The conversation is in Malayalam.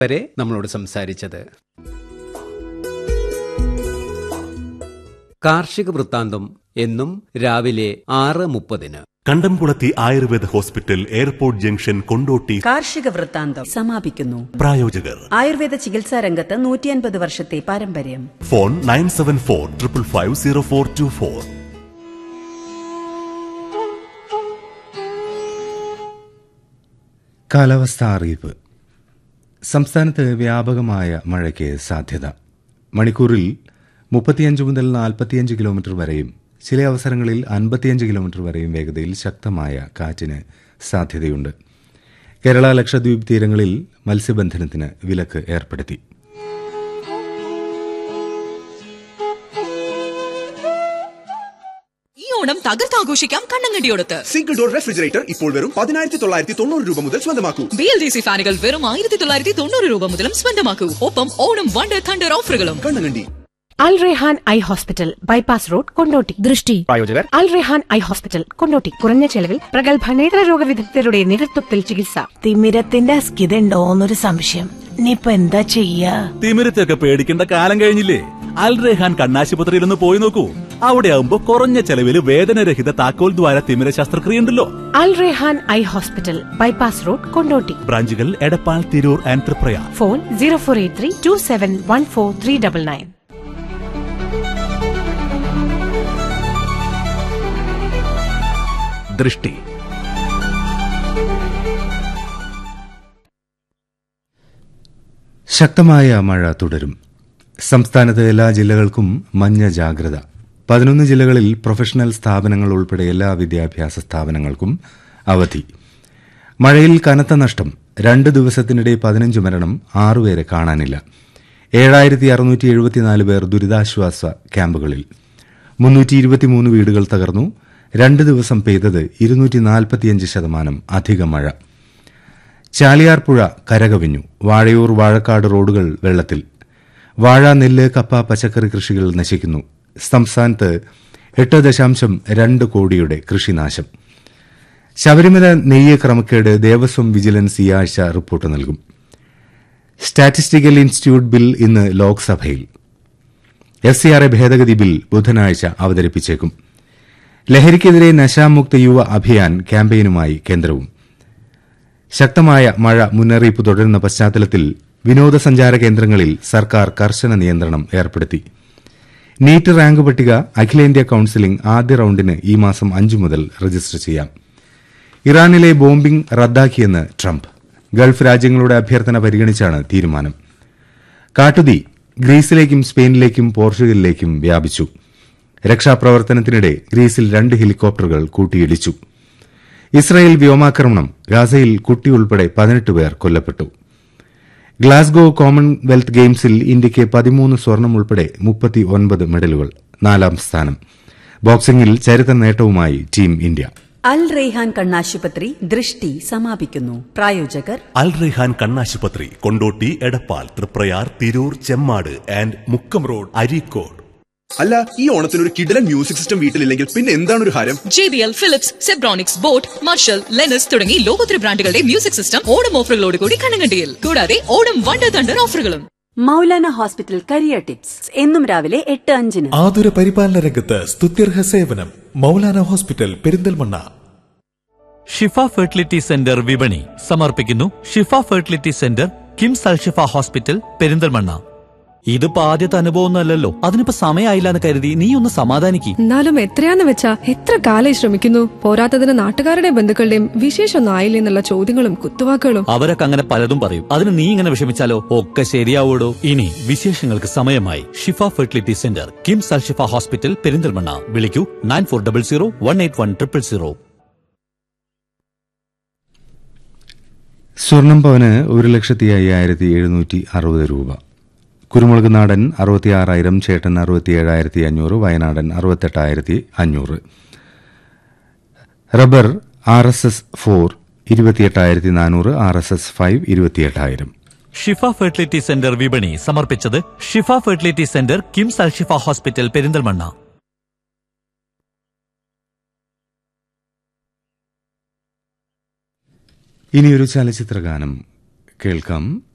വരെ നമ്മളോട് സംസാരിച്ചത് കാർഷിക വൃത്താന്തം എന്നും രാവിലെ ആറ് മുപ്പതിന് Kandamkulathy Ayurveda hospital airport junction Kondotty കാർഷിക വൃത്താന്തം സമാപിക്കുന്നു പ്രായോജകർ ആയുർവേദ ചികിത്സാ രംഗത്ത് നൂറ്റിയൻപത് വർഷത്തെ പാരമ്പര്യം phone nine seven four triple five zero four two four കാലാവസ്ഥാ അറിയിപ്പ് സംസ്ഥാനത്ത് വ്യാപകമായ മഴയ്ക്ക് സാധ്യത മണിക്കൂറിൽ മുപ്പത്തിയഞ്ച് മുതൽ നാൽപ്പത്തിയഞ്ച് കിലോമീറ്റർ വരെയും ചില അവസരങ്ങളിൽ അൻപത്തിയഞ്ച് കിലോമീറ്റർ വരെയും വേഗതയിൽ ശക്തമായ കാറ്റിന് സാധ്യതയുണ്ട് കേരള ലക്ഷദ്വീപ് തീരങ്ങളിൽ മത്സ്യബന്ധനത്തിന് വിലക്ക് ഏർപ്പെടുത്തി ഈ ഓണം തകർത്താഘോഷിക്കാം കണ്ണങ്കണ്ടിയോടത്ത് സിംഗിൾ ഡോർ റെഫ്രിജറേറ്റർ ഇപ്പോൾ വെറും പതിനായിരത്തി തൊള്ളായിരത്തി തൊണ്ണൂറ് രൂപ മുതൽ സ്വന്തമാക്കൂ ബി എൽ ഡി സി ഫാനുകൾ വെറും ആയിരത്തി തൊള്ളായിരത്തി തൊണ്ണൂറ് രൂപ മുതലും സ്വന്തമാക്കൂ ഒപ്പം ഓണം വണ്ടർ തണ്ടർ ഓഫറുകളും Kannankandi Al Rehan eye hospital bypass road Kondotty ദൃഷ്ടി പ്രായോജകർ അൽ റെഹാൻ ഐ ഹോസ്പിറ്റൽ കൊണ്ടോട്ടി കുറഞ്ഞ ചെലവിൽ പ്രഗത്ഭ നേത്രരോഗ വിദഗ്ധരുടെ നേതൃത്വത്തിൽ ചികിത്സ തിമിരത്തിന്റെ അസ്കിതണ്ടോന്നൊരു സംശയം ഇനിയിപ്പൊ എന്താ ചെയ്യാ തിമിരത്തൊക്കെ പേടിക്കേണ്ട കാലം കഴിഞ്ഞില്ലേ അൽ റെഹാൻ കണ്ണാശുപത്രിയിൽ ഒന്ന് പോയി നോക്കൂ അവിടെ ആവുമ്പോ കുറഞ്ഞ ചെലവിൽ വേദനരഹിത താക്കോൽ ദ്വാര തിമിര ശസ്ത്രക്രിയ ഉണ്ടല്ലോ Al Rehan eye hospital bypass road Kondotty ബ്രാഞ്ചുകൾ Edappal Tirur and Triprayar phone zero four eight three two seven one four three double nine ദൃഷ്ടി ശക്തമായ മഴ തുടരും സംസ്ഥാനത്ത് എല്ലാ ജില്ലകൾക്കും മഞ്ഞ ജാഗ്രത പതിനൊന്ന് ജില്ലകളിൽ പ്രൊഫഷണൽ സ്ഥാപനങ്ങൾ ഉൾപ്പെടെ എല്ലാ വിദ്യാഭ്യാസ സ്ഥാപനങ്ങൾക്കും അവധി മഴയിൽ കനത്ത നഷ്ടം രണ്ട് ദിവസത്തിനിടെ പതിനഞ്ച് മരണം ആറുപേരെ കാണാനില്ല ഏഴായിരത്തി അറുന്നൂറ്റി എഴുപത്തിനാല് പേർ ദുരിതാശ്വാസ ക്യാമ്പുകളിൽ മുന്നൂറ്റി ഇരുപത്തിമൂന്ന് വീടുകൾ തകർന്നു രണ്ട് ദിവസം പെയ്തത് ഇരുന്നൂറ്റി നാൽപ്പത്തിയഞ്ച് ശതമാനം അധിക മഴ ചാലിയാർ പുഴ കരകവിഞ്ഞു വാഴയൂർ വാഴക്കാട് റോഡുകൾ വെള്ളത്തിൽ വാഴ നെല്ല് കപ്പ പച്ചക്കറി കൃഷികൾ നശിക്കുന്നു സംസ്ഥാനത്ത് എട്ട് ദശാംശം രണ്ട് കോടിയുടെ കൃഷിനാശം ശബരിമല നെയ്യ് ക്രമക്കേട് ദേവസ്വം വിജിലൻസ് ഈ ആഴ്ച റിപ്പോർട്ട് നൽകും സ്റ്റാറ്റിസ്റ്റിക്കൽ ഇൻസ്റ്റിറ്റ്യൂട്ട് ബിൽ ഇന്ന് ലോക്സഭയിൽ എസ് സി ആർ എ ഭേദഗതി ബിൽ ബുധനാഴ്ച അവതരിപ്പിച്ചേക്കും ലഹരിക്കെതിരെ നശാമുക്ത യുവ അഭിയാൻ ക്യാമ്പയിനുമായി കേന്ദ്രവും ശക്തമായ മഴ മുന്നറിയിപ്പ് തുടരുന്ന പശ്ചാത്തലത്തിൽ വിനോദസഞ്ചാര കേന്ദ്രങ്ങളിൽ സർക്കാർ കർശന നിയന്ത്രണം ഏർപ്പെടുത്തി നീറ്റ് റാങ്ക് പട്ടിക അഖിലേന്ത്യാ കൌൺസിലിംഗ് ആദ്യ റൌണ്ടിന് ഈ മാസം അഞ്ചു മുതൽ രജിസ്റ്റർ ചെയ്യാം ഇറാനിലെ ബോംബിംഗ് റദ്ദാക്കിയെന്ന് ട്രംപ് ഗൾഫ് രാജ്യങ്ങളുടെ അഭ്യർത്ഥന പരിഗണിച്ചാണ് തീരുമാനം കാട്ടുതീ ഗ്രീസിലേക്കും സ്പെയിനിലേക്കും പോർച്ചുഗലിലേക്കും വ്യാപിച്ചു രക്ഷാപ്രവർത്തനത്തിനിടെ ഗ്രീസിൽ രണ്ട് ഹെലികോപ്റ്ററുകൾ കൂട്ടിയിടിച്ചു ഇസ്രായേൽ വ്യോമാക്രമണം ഗാസയിൽ കുട്ടി ഉൾപ്പെടെ പതിനെട്ട് പേർ കൊല്ലപ്പെട്ടു ഗ്ലാസ്ഗോ കോമൺവെൽത്ത് ഗെയിംസിൽ ഇന്ത്യയ്ക്ക് പതിമൂന്ന് സ്വർണം ഉൾപ്പെടെ മുപ്പത്തി ഒൻപത് മെഡലുകൾ നാലാം സ്ഥാനം ബോക്സിംഗിൽ ചരിത്ര നേട്ടവുമായി ടീം ഇന്ത്യ അൽ റെയ്ഹാൻ കണ്ണാശുപത്രി ദൃഷ്ടി സമാപിക്കുന്നു പ്രായോജകർ അൽ റെഹാൻ കണ്ണാശുപത്രി കൊണ്ടോട്ടി എടപ്പാൾ തൃപ്രയാർ തിരൂർ ചെമ്മാട് ആൻഡ് മുക്കം റോഡ് അരീക്കോട് അല്ല ഈ ഓണത്തിന് ഒരു കിടലൻ മ്യൂസിക് സിസ്റ്റം വീട്ടിലില്ലെങ്കിൽ പിന്നെ എന്താണ് ഒരു ഹരം J B L Philips Zebronics boat Marshall ലെനസ് തുടങ്ങി ലോകോത്തര ബ്രാൻഡുകളുടെ മ്യൂസിക് സിസ്റ്റം ഓണം ഓഫറുകളോടുകൂടി കണ്ണങ്കണ്ടിയിൽ കൂടാതെ ഓണം വണ്ടർ തണ്ടർ ഓഫറുകളും മൗലാന ഹോസ്പിറ്റൽ കരിയർ ടിപ്സ് എന്നും രാവിലെ എട്ട് അഞ്ചിന് ആതുര പരിപാലന രംഗത്ത് സ്തുത്യർഹ സേവനം Moulana hospital Perinthalmanna Shifa fertility centre വിപണി സമർപ്പിക്കുന്നു Shifa fertility centre KIMS Al Shifa hospital Perinthalmanna ഇതിപ്പോ ആദ്യത്തെ അനുഭവം അല്ലല്ലോ അതിനിപ്പോ സമയമായില്ല എന്ന് കരുതി നീ ഒന്ന് സമാധാനിക്ക് എന്നാലും എത്രയാന്ന് വെച്ചാ എത്ര കാലം ശ്രമിക്കുന്നു പോരാത്തതിന് നാട്ടുകാരുടെ ബന്ധുക്കളുടെയും വിശേഷമൊന്നും ആയില്ലേ എന്നുള്ള ചോദ്യങ്ങളും കുത്തുവാക്കുകളും അവരൊക്കെ അങ്ങനെ പലതും പറയും അതിന് നീ ഇങ്ങനെ വിഷമിച്ചാലോ ഒക്കെ ശരിയാവോടോ ഇനി വിശേഷങ്ങൾക്ക് സമയമായി Shifa fertility centre KIMS Al Shifa hospital Perinthalmanna വിളിക്കൂ nine four double zero one eight one triple zero സ്വർണം പവന് ഒരു ലക്ഷത്തി അയ്യായിരത്തി എഴുന്നൂറ്റി അറുപത് രൂപ കുരുമുളക് നാടൻ അറുപത്തിയാറായിരം ചേട്ടൻ അറുപത്തിയേഴായിരത്തി അഞ്ഞൂറ് വയനാടൻ അറുപത്തെട്ടായിരത്തി അഞ്ഞൂറ് rubber R S S four ഇരുപത്തിയെട്ടായിരത്തി നാനൂറ് ആർ എസ് എസ് ഫൈവ് ഇരുപത്തിയെട്ടായിരം ഷിഫ ഫെർട്ടിലിറ്റി സെന്റർ വിപണി സമർപ്പിച്ചത് Shifa fertility centre KIMS Al Shifa hospital Perinthalmanna ഇനിയൊരു ചലച്ചിത്ര ഗാനം കേൾക്കാം